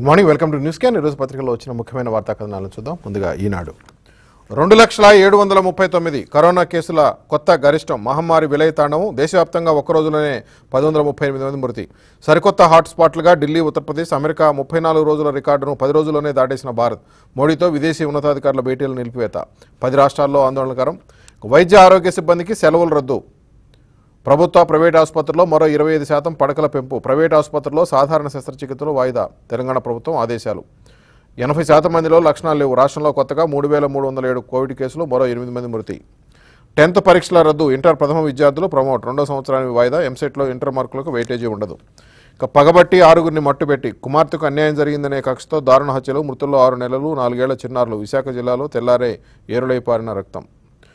good morning welcome to news can ఈరోజు పత్రికలో వచ్చిన ముఖ్యమైన వార్తా కథనాలను చూద్దాం ముందుగా ఈనాడు రెండు లక్షల ఏడు వందల ముప్పై తొమ్మిది కరోనా కేసుల కొత్త గరిష్టం మహమ్మారి విలయ తాండవం దేశవ్యాప్తంగా ఒక్క రోజులోనే పది వందల ముప్పై ఎనిమిది మంది మృతి సరికొత్త హాట్స్పాట్లుగా ఢిల్లీ ఉత్తరప్రదేశ్ అమెరికా ముప్పై నాలుగు రోజుల రికార్డును పది రోజుల్లోనే దాటేసిన భారత్ మోడీతో విదేశీ ఉన్నతాధికారుల భేటీలు నిలిపివేత పది రాష్ట్రాల్లో ఆందోళనకరం వైద్య ఆరోగ్య సిబ్బందికి సెలవులు రద్దు ప్రభుత్వ ప్రైవేట్ ఆసుపత్రుల్లో మరో ఇరవై ఐదు శాతం పడకల పెంపు ప్రైవేట్ ఆసుపత్రుల్లో సాధారణ శస్త్రచికిత్సలు వాయిదా తెలంగాణ ప్రభుత్వం ఆదేశాలు ఎనభై శాతం మందిలో లక్షణాలు లేవు రాష్ట్రంలో కొత్తగా మూడు వేల మూడు వందల ఏడు కోవిడ్ కేసులు మరో ఎనిమిది మంది మృతి టెన్త్ పరీక్షల రద్దు ఇంటర్ ప్రథమ విద్యార్థులు ప్రమోట్ రెండో సంవత్సరానికి వాయిదా ఎంసెట్లో ఇంటర్ మార్కులకు వెయిటేజీ ఉండదు ఇక పగబట్టి ఆరుగురిని మట్టుపెట్టి కుమార్తెకు అన్యాయం జరిగిందనే కక్షతో దారుణ హత్యలు మృతుల్లో ఆరు నెలలు నాలుగేళ్ల చిన్నారులు విశాఖ జిల్లాలో తెల్లారే ఏరులై పారిన రక్తం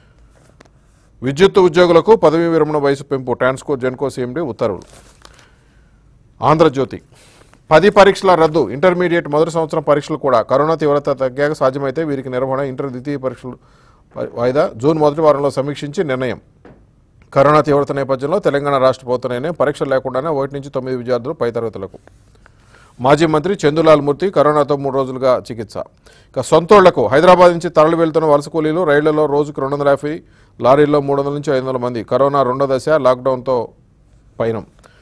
విద్యుత్ ఉద్యోగులకు పదవీ విరమణ వయసు పెంపు ట్రాన్స్కో జెన్కో సీఎండీ ఉత్తర్వులు ఆంధ్రజ్యోతి పది పరీక్షల రద్దు ఇంటర్మీడియట్ మొదటి సంవత్సరం పరీక్షలు కూడా కరోనా తీవ్రత తగ్గాక సాధ్యమైతే వీరికి నిర్వహణ ఇంటర్ ద్వితీయ పరీక్షలు ప- వాయిదా జూన్ మొదటి వారంలో సమీక్షించి నిర్ణయం కరోనా తీవ్రత నేపథ్యంలో తెలంగాణ రాష్ట్ర ప్రభుత్వ నిర్ణయం పరీక్షలు లేకుండానే ఒకటి నుంచి తొమ్మిది విద్యార్థులు పై తరగతులకు మాజీ మంత్రి చందులాల్ మూర్తి కరోనాతో మూడు రోజులుగా చికిత్స ఇక సొంతోళ్లకు హైదరాబాద్ నుంచి తరలి వెళ్తున్న వలస కూలీలు రైళ్లలో రోజుకు రెండు వందల యాభై లారీల్లో మూడు వందల నుంచి ఐదు వందల మంది కరోనా రెండో దశ లాక్డౌన్తో పయనం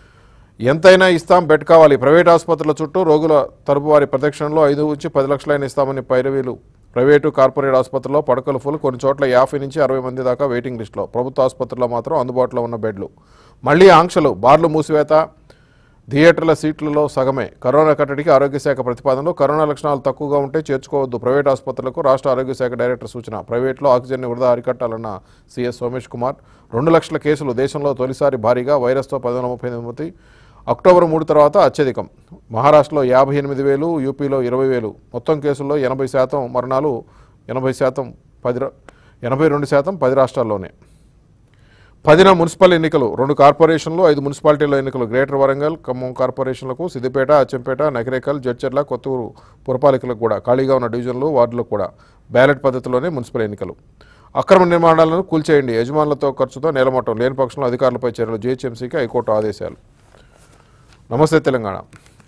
ఎంతైనా ఇస్తాం బెడ్ కావాలి ప్రైవేట్ ఆసుపత్రుల చుట్టూ రోగుల తరపు వారి ప్రదక్షిణలో ఐదు నుంచి పది లక్షలైన ఇస్తామని పైరవీలు ప్రైవేటు కార్పొరేట్ ఆసుపత్రుల్లో పడకలు ఫుల్ కొన్ని చోట్ల యాభై నుంచి అరవై మంది దాకా వెయిటింగ్ లిస్టులో ప్రభుత్వ ఆసుపత్రుల్లో మాత్రం అందుబాటులో ఉన్న బెడ్లు మళ్లీ ఆంక్షలు బార్లు మూసివేత థియేటర్ల సీట్లలో సగమే కరోనా కట్టడికి ఆరోగ్య శాఖ ప్రతిపాదనలో కరోనా లక్షణాలు తక్కువగా ఉంటే చేర్చుకోవద్దు ప్రైవేట్ ఆసుపత్రులకు రాష్ట్ర ఆరోగ్య శాఖ డైరెక్టర్ సూచన ప్రైవేట్లో ఆక్సిజన్ వృధా అరికట్టాలన్న సీఎస్ సోమేష్ కుమార్ రెండు లక్షల కేసులు దేశంలో తొలిసారి భారీగా వైరస్తో పది వందల ముప్పై ఎనిమిది మంది అక్టోబర్ మూడు తర్వాత అత్యధికం మహారాష్ట్రలో యాభై ఎనిమిది వేలు యూపీలో ఇరవై వేలు మొత్తం కేసుల్లో ఎనభై శాతం మరణాలు ఎనభై శాతం పది రా- ఎనభై రెండు శాతం పది రాష్ట్రాల్లోనే పదిన మున్సిపల్ ఎన్నికలు రెండు కార్పొరేషన్లు ఐదు మున్సిపాలిటీల ఎన్నికలు గ్రేటర్ వరంగల్ ఖమ్మం కార్పొరేషన్లకు సిద్దిపేట అచ్చంపేట నకిరేకల్ జడ్చర్ల కొత్తూరు పురపాలికలకు కూడా ఖాళీగా ఉన్న డివిజన్లు వార్డులకు కూడా బ్యాలెట్ పద్ధతిలోనే మున్సిపల్ ఎన్నికలు అక్రమ నిర్మాణాలను కూల్చేయండి యజమానులతో ఖర్చుతో నేలమట్టం లేని పక్షంలో అధికారులపై చర్యలు జీహెచ్ఎంసీకి హైకోర్టు ఆదేశాలు నమస్తే తెలంగాణ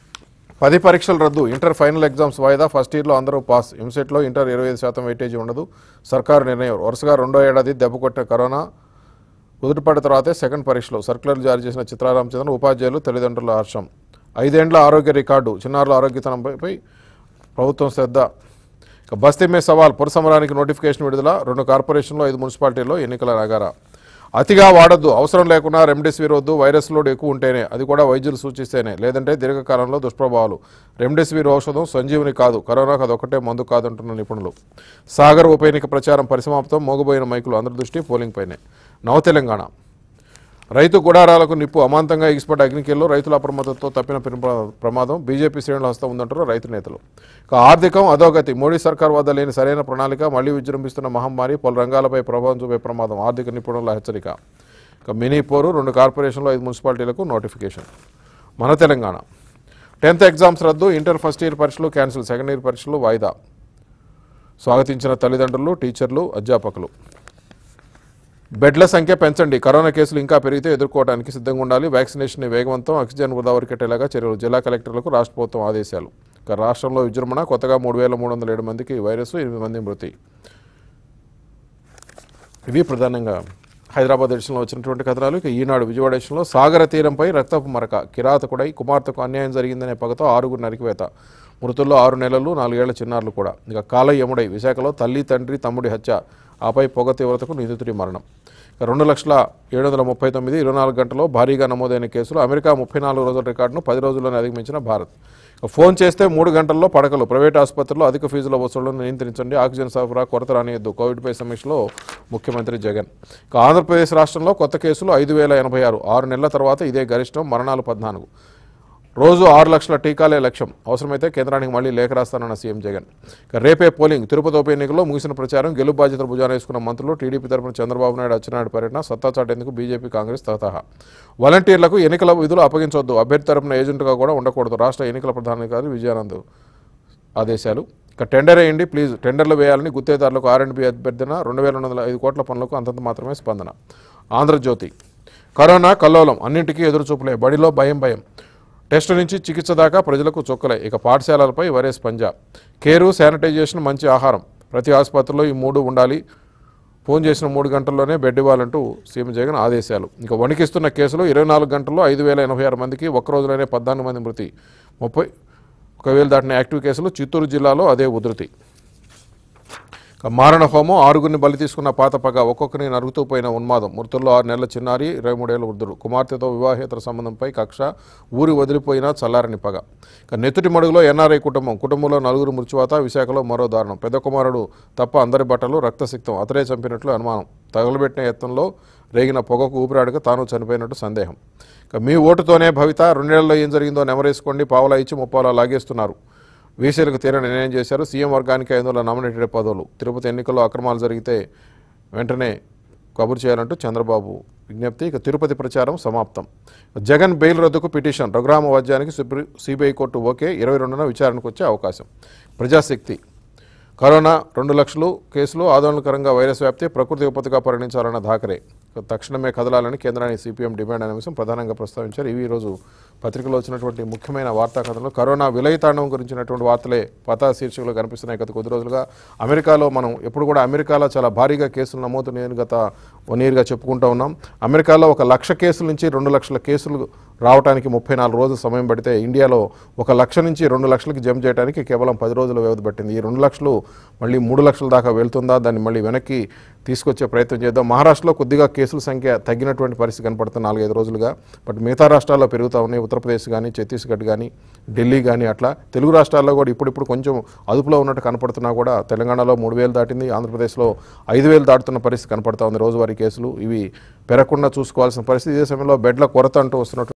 పది పరీక్షలు రద్దు ఇంటర్ ఫైనల్ ఎగ్జామ్స్ వాయిదా ఫస్ట్ ఇయర్లో అందరూ పాస్ ఎంసెట్లో ఇంటర్ ఇరవై ఐదు శాతం వెయిటేజీ ఉండదు సర్కారు నిర్ణయం వరుసగా రెండో ఏడాది దెబ్బ కొట్టిన కరోనా కుదుటపడిన తర్వాతే సెకండ్ పరీక్షలో సర్కులర్ జారీ చేసిన చిత్రారామచంద్రన్ ఉపాధ్యాయులు తల్లిదండ్రుల హర్షం ఐదేండ్ల ఆరోగ్య రికార్డు చిన్నారుల ఆరోగ్యతనంపై ప్రభుత్వం శ్రద్ధ ఇక బస్తీ మే సవాల్ పుర సమరానికి నోటిఫికేషన్ విడుదల రెండు కార్పొరేషన్లో ఐదు మున్సిపాలిటీల్లో ఎన్నికల నగారా అతిగా వాడొద్దు అవసరం లేకుండా రెమ్డెసివిర్ వద్దు వైరస్ లోడ్ ఎక్కువ ఉంటేనే అది కూడా వైద్యులు సూచిస్తేనే లేదంటే దీర్ఘకాలంలో దుష్ప్రభావాలు రెమ్డెసివిర్ ఔషధం సంజీవుని కాదు కరోనాకు అదొకటే మందు కాదంటున్న నిపుణులు సాగర్ ఉప ఎన్నిక ప్రచారం పరిసమాప్తం మోగబోయిన మైకులు అందరి దృష్టి పోలింగ్ పైనే నవ తెలంగాణ రైతు గుడారాలకు నిప్పు అమాంతంగా ఎగిసిపడ్డ అగ్నికేల్లో రైతుల అప్రమత్తతో తప్పిన ప్రమా- ప్రమాదం బీజేపీ శ్రేణుల హస్తం ఉందంటారు రైతు నేతలు ఇక ఆర్థికం అధోగతి మోడీ సర్కార్ వద్ద లేని సరైన ప్రణాళిక మళ్లీ విజృంభిస్తున్న మహమ్మారి పలు రంగాలపై ప్రభావం చూపే ప్రమాదం ఆర్థిక నిపుణుల హెచ్చరిక ఇక మినీ పోరు రెండు కార్పొరేషన్లు ఐదు మున్సిపాలిటీలకు నోటిఫికేషన్ మన తెలంగాణ టెన్త్ ఎగ్జామ్స్ రద్దు ఇంటర్ ఫస్ట్ ఇయర్ పరీక్షలు క్యాన్సిల్ సెకండ్ ఇయర్ పరీక్షలు వాయిదా స్వాగతించిన తల్లిదండ్రులు టీచర్లు అధ్యాపకులు బెడ్ల సంఖ్య పెంచండి కరోనా కేసులు ఇంకా పెరిగితే ఎదుర్కోవడానికి సిద్ధంగా ఉండాలి వ్యాక్సినేషన్ వేగవంతం ఆక్సిజన్ వృధా వరికట్టేలాగా చర్యలు జిల్లా కలెక్టర్లకు రాష్ట్ర ప్రభుత్వం ఆదేశాలు ఇక రాష్ట్రంలో విజృంభణ కొత్తగా మూడు వేల మూడు వందల ఏడు మందికి వైరస్ ఎనిమిది మంది మృతి ఇవి ప్రధానంగా హైదరాబాద్ ఎడిషన్లో వచ్చినటువంటి కథనాలు ఇక ఈనాడు విజయవాడ ఎడిషన్లో సాగర తీరంపై రక్తపు మరక కిరాతకుడై కుమార్తెకు అన్యాయం జరిగిందనే పగతో ఆరుగురు నరికివేత మృతుల్లో ఆరు నెలలు నాలుగేళ్ల చిన్నారులు కూడా ఇక కాలయముడై విశాఖలో తల్లి తండ్రి తమ్ముడి హత్య ఆపై పొగ తీవ్రతకు నిందితుడి మరణం ఇక రెండు లక్షల ఏడు వందల ముప్పై తొమ్మిది ఇరవై నాలుగు గంటల్లో భారీగా నమోదైన కేసులు అమెరికా ముప్పై నాలుగు రోజుల రికార్డును పది రోజుల్లోనే అధిగమించిన భారత్ ఇక ఫోన్ చేస్తే మూడు గంటల్లో పడకలు ప్రైవేట్ ఆసుపత్రుల్లో అధిక ఫీజుల వసూళ్లను నియంత్రించండి ఆక్సిజన్ సరఫరా కొరత రానియద్దు కోవిడ్పై సమీక్షలో ముఖ్యమంత్రి జగన్ ఇక ఆంధ్రప్రదేశ్ రాష్ట్రంలో కొత్త కేసులు ఐదు వేల ఎనభై ఆరు ఆరు నెలల తర్వాత ఇదే గరిష్టం మరణాలు పద్నాలుగు రోజు ఆరు లక్షల టీకాలే లక్ష్యం అవసరమైతే కేంద్రానికి మళ్ళీ లేఖ రాస్తానన్న సీఎం జగన్ ఇక రేపే పోలింగ్ తిరుపతి ఉప ఎన్నికల్లో ముగిసిన ప్రచారం గెలుపు బాధ్యతలు భుజాన వేసుకున్న మంత్రులు టీడీపీ తరపున చంద్రబాబు నాయుడు అచ్చెన్నాయుడు పర్యటన సత్తా చాటేందుకు బీజేపీ కాంగ్రెస్ తహతహా వాలంటీర్లకు ఎన్నికల విధులు అప్పగించవద్దు అభ్యర్థి తరపున ఏజెంట్గా కూడా ఉండకూడదు రాష్ట్ర ఎన్నికల ప్రధానాధికారి విజయానంద్ ఆదేశాలు ఇక టెండర్ వేయండి ప్లీజ్ టెండర్లు వేయాలని గుత్తేదారులకు ఆర్ అండ్ బి అభ్యర్థన రెండు వేల రెండు వందల ఐదు కోట్ల పనులకు అంతంత మాత్రమే స్పందన ఆంధ్రజ్యోతి కరోనా కల్లోలం అన్నింటికీ ఎదురుచూపులే బడిలో భయం భయం టెస్ట్ నుంచి చికిత్స దాకా ప్రజలకు చొక్కలే ఇక పాఠశాలలపై వైరస్ పంజా కేరు శానిటైజేషన్ మంచి ఆహారం ప్రతి ఆసుపత్రిలో ఈ మూడు ఉండాలి ఫోన్ చేసిన మూడు గంటల్లోనే బెడ్ ఇవ్వాలంటూ సీఎం జగన్ ఆదేశాలు ఇంకా వణికిస్తున్న కేసులు ఇరవై నాలుగు గంటల్లో ఐదు వేల ఎనభై ఆరు మందికి ఒక్క రోజులోనే పద్నాలుగు మంది మృతి ముప్పై ఒక వేలు దాటిన యాక్టివ్ కేసులు చిత్తూరు జిల్లాలో అదే ఉధృతి ఇక మారణ హోమం ఆరుగురిని బలి తీసుకున్న పాత పగ ఒక్కొక్కరిని నరుగుతూ పోయిన ఉన్మాదం మృతుల్లో ఆరు నెలల చిన్నారి ఇరవై మూడేళ్ల వృద్ధుడు కుమార్తెతో వివాహేతర సంబంధంపై కక్ష ఊరి వదిలిపోయిన చల్లారని పగ ఇక నెత్తుటి మడుగులో ఎన్ఆర్ఐ కుటుంబం కుటుంబంలో నలుగురు మృత్యువాత విశాఖలో మరో దారుణం పెద్ద కుమారుడు తప్ప అందరి బట్టలు రక్తసిక్తం అతడే చంపినట్లు అనుమానం తగలబెట్టిన యత్నంలో రేగిన పొగకు ఊపిరాడక తాను చనిపోయినట్టు సందేహం ఇక మీ ఓటుతోనే భవిత రెండేళ్లలో ఏం జరిగిందో నెమరేసుకోండి పావులా ఇచ్చి ముప్పాలా లాగేస్తున్నారు వీసీలకు తీర నిర్ణయం చేశారు సీఎం వర్గానికి ఐదు వందల నామినేటెడ్ పదవులు తిరుపతి ఎన్నికల్లో అక్రమాలు జరిగితే వెంటనే కబురు చేయాలంటూ చంద్రబాబు విజ్ఞప్తి ఇక తిరుపతి ప్రచారం సమాప్తం జగన్ బెయిల్ రద్దుకు పిటిషన్ రఘురామ వాద్యానికి సుప్రీ సిబిఐ కోర్టు ఓకే ఇరవై రెండున విచారణకు వచ్చే అవకాశం ప్రజాశక్తి కరోనా రెండు లక్షలు కేసులు ఆందోళనకరంగా వైరస్ వ్యాప్తి ప్రకృతి విపత్తుగా పరిగణించాలన్న ధాకరే తక్షణమే కదలాలని కేంద్రానికి సిపిఎం డిమాండ్ అనే అంశం ప్రధానంగా ప్రస్తావించారు ఇవి ఈరోజు పత్రికలో వచ్చినటువంటి ముఖ్యమైన వార్తా కథలు కరోనా విలయతాండవం గురించినటువంటి వార్తలే పతా శీర్షికలు కనిపిస్తున్నాయి గత కొద్ది రోజులుగా అమెరికాలో మనం ఎప్పుడు కూడా అమెరికాలో చాలా భారీగా కేసులు నమోదున్నాయని గత వన్ ఇయర్గా చెప్పుకుంటూ ఉన్నాం అమెరికాలో ఒక లక్ష కేసుల నుంచి రెండు లక్షల కేసులు రావడానికి ముప్పై నాలుగు రోజులు సమయం పడితే ఇండియాలో ఒక లక్ష నుంచి రెండు లక్షలకి జంప్ చేయడానికి కేవలం పది రోజుల వ్యవధి పట్టింది ఈ రెండు లక్షలు మళ్ళీ మూడు లక్షల దాకా వెళ్తుందా దాన్ని మళ్ళీ వెనక్కి తీసుకొచ్చే ప్రయత్నం చేద్దాం మహారాష్ట్రలో కొద్దిగా కేసుల సంఖ్య తగ్గినటువంటి పరిస్థితి కనపడుతుంది నాలుగైదు రోజులుగా బట్ మిగతా రాష్ట్రాల్లో పెరుగుతూ ఉన్నాయి ఉత్తరప్రదేశ్ కానీ ఛత్తీస్గఢ్ కానీ ఢిల్లీ కానీ అట్లా తెలుగు రాష్ట్రాల్లో కూడా ఇప్పుడిప్పుడు కొంచెం అదుపులో ఉన్నట్టు కనపడుతున్నా కూడా తెలంగాణలో మూడు వేలు దాటింది ఆంధ్రప్రదేశ్లో ఐదు వేలు దాటుతున్న పరిస్థితి కనపడుతూ ఉంది రోజువారీ కేసులు ఇవి పెరగకుండా చూసుకోవాల్సిన పరిస్థితి ఇదే సమయంలో బెడ్ల కొరత అంటూ వస్తున్నట్టు